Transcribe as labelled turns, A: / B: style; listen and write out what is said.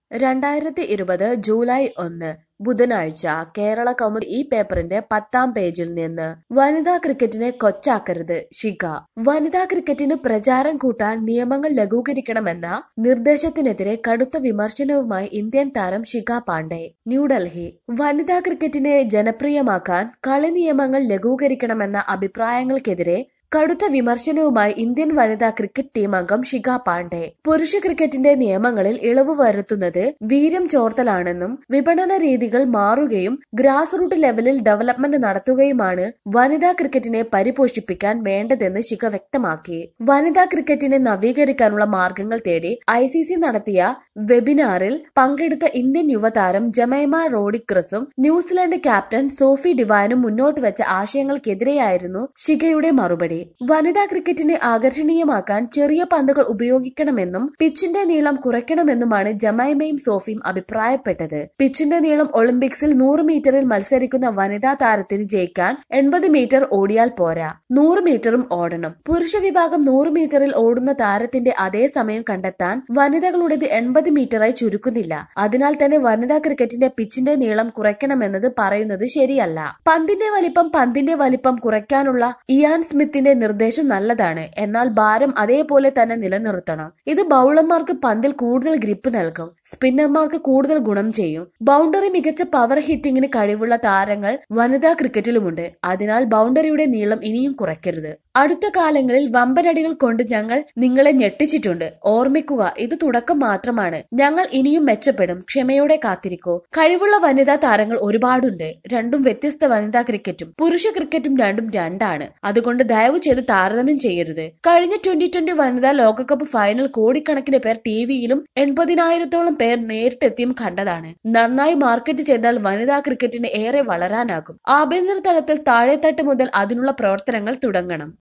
A: രണ്ടായിരത്തി ഇരുപത് ജൂലൈ ഒന്ന് ബുധനാഴ്ച കേരള കൗമുദി ഈ പേപ്പറിന്റെ പത്താം പേജിൽ നിന്ന് വനിതാ ക്രിക്കറ്റിനെ കൊച്ചാക്കരുത് ഷിക വനിതാ ക്രിക്കറ്റിന് പ്രചാരം കൂട്ടാൻ നിയമങ്ങൾ ലഘൂകരിക്കണമെന്ന നിർദ്ദേശത്തിനെതിരെ കടുത്ത വിമർശനവുമായി ഇന്ത്യൻ താരം ഷിക പാണ്ഡെ ന്യൂഡൽഹി വനിതാ ക്രിക്കറ്റിനെ ജനപ്രിയമാക്കാൻ കളി നിയമങ്ങൾ ലഘൂകരിക്കണമെന്ന അഭിപ്രായങ്ങൾക്കെതിരെ കടുത്ത വിമർശനവുമായി ഇന്ത്യൻ വനിതാ ക്രിക്കറ്റ് ടീം അംഗം ഷിക പാണ്ഡെ പുരുഷ ക്രിക്കറ്റിന്റെ നിയമങ്ങളിൽ ഇളവ് വരുത്തുന്നത് വീര്യം ചോർത്തലാണെന്നും വിപണന രീതികൾ മാറുകയും ഗ്രാസ് റൂട്ട് ലെവലിൽ ഡെവലപ്മെന്റ് നടത്തുകയുമാണ് വനിതാ ക്രിക്കറ്റിനെ പരിപോഷിപ്പിക്കാൻ വേണ്ടതെന്ന് ശിഖ വ്യക്തമാക്കി വനിതാ ക്രിക്കറ്റിനെ നവീകരിക്കാനുള്ള മാർഗങ്ങൾ തേടി ഐ സി സി നടത്തിയ വെബിനാറിൽ പങ്കെടുത്ത ഇന്ത്യൻ യുവതാരം ജമൈമ റോഡിക്രസും ന്യൂസിലാൻഡ് ക്യാപ്റ്റൻ സോഫി ഡിവാനും മുന്നോട്ട് വെച്ച ആശയങ്ങൾക്കെതിരെയായിരുന്നു ഷിഖയുടെ മറുപടി വനിതാ ക്രിക്കറ്റിനെ ആകർഷണീയമാക്കാൻ ചെറിയ പന്തുകൾ ഉപയോഗിക്കണമെന്നും പിച്ചിന്റെ നീളം കുറയ്ക്കണമെന്നുമാണ് ജമൈമയും സോഫിയും അഭിപ്രായപ്പെട്ടത് പിച്ചിന്റെ നീളം ഒളിമ്പിക്സിൽ നൂറ് മീറ്ററിൽ മത്സരിക്കുന്ന വനിതാ താരത്തിന് ജയിക്കാൻ എൺപത് മീറ്റർ ഓടിയാൽ പോരാ നൂറ് മീറ്ററും ഓടണം പുരുഷ വിഭാഗം നൂറ് മീറ്ററിൽ ഓടുന്ന താരത്തിന്റെ അതേ സമയം കണ്ടെത്താൻ വനിതകളുടേത് എൺപത് മീറ്ററായി ചുരുക്കുന്നില്ല അതിനാൽ തന്നെ വനിതാ ക്രിക്കറ്റിന്റെ പിച്ചിന്റെ നീളം കുറയ്ക്കണമെന്നത് പറയുന്നത് ശരിയല്ല പന്തിന്റെ വലിപ്പം പന്തിന്റെ വലിപ്പം കുറയ്ക്കാനുള്ള ഇയാൻ സ്മിത്തിന്റെ നിർദ്ദേശം നല്ലതാണ് എന്നാൽ ഭാരം അതേപോലെ തന്നെ നിലനിർത്തണം ഇത് ബൗളർമാർക്ക് പന്തിൽ കൂടുതൽ ഗ്രിപ്പ് നൽകും സ്പിന്നർമാർക്ക് കൂടുതൽ ഗുണം ചെയ്യും ബൗണ്ടറി മികച്ച പവർ ഹിറ്റിംഗിന് കഴിവുള്ള താരങ്ങൾ വനിതാ ക്രിക്കറ്റിലുമുണ്ട് അതിനാൽ ബൗണ്ടറിയുടെ നീളം ഇനിയും കുറയ്ക്കരുത് അടുത്ത കാലങ്ങളിൽ വമ്പനടികൾ കൊണ്ട് ഞങ്ങൾ നിങ്ങളെ ഞെട്ടിച്ചിട്ടുണ്ട് ഓർമ്മിക്കുക ഇത് തുടക്കം മാത്രമാണ് ഞങ്ങൾ ഇനിയും മെച്ചപ്പെടും ക്ഷമയോടെ കാത്തിരിക്കൂ കഴിവുള്ള വനിതാ താരങ്ങൾ ഒരുപാടുണ്ട് രണ്ടും വ്യത്യസ്ത വനിതാ ക്രിക്കറ്റും പുരുഷ ക്രിക്കറ്റും രണ്ടും രണ്ടാണ് അതുകൊണ്ട് ദയവ് ചെയ്ത് താരതമ്യം ചെയ്യരുത് കഴിഞ്ഞ ട്വന്റി ട്വന്റി വനിതാ ലോകകപ്പ് ഫൈനൽ കോടിക്കണക്കിന് പേർ ടിവിയിലും എൺപതിനായിരത്തോളം പേർ നേരിട്ടെത്തിയും കണ്ടതാണ് നന്നായി മാർക്കറ്റ് ചെയ്താൽ വനിതാ ക്രിക്കറ്റിന് ഏറെ വളരാനാകും ആഭ്യന്തര തലത്തിൽ താഴെത്തട്ട് മുതൽ അതിനുള്ള പ്രവർത്തനങ്ങൾ തുടങ്ങണം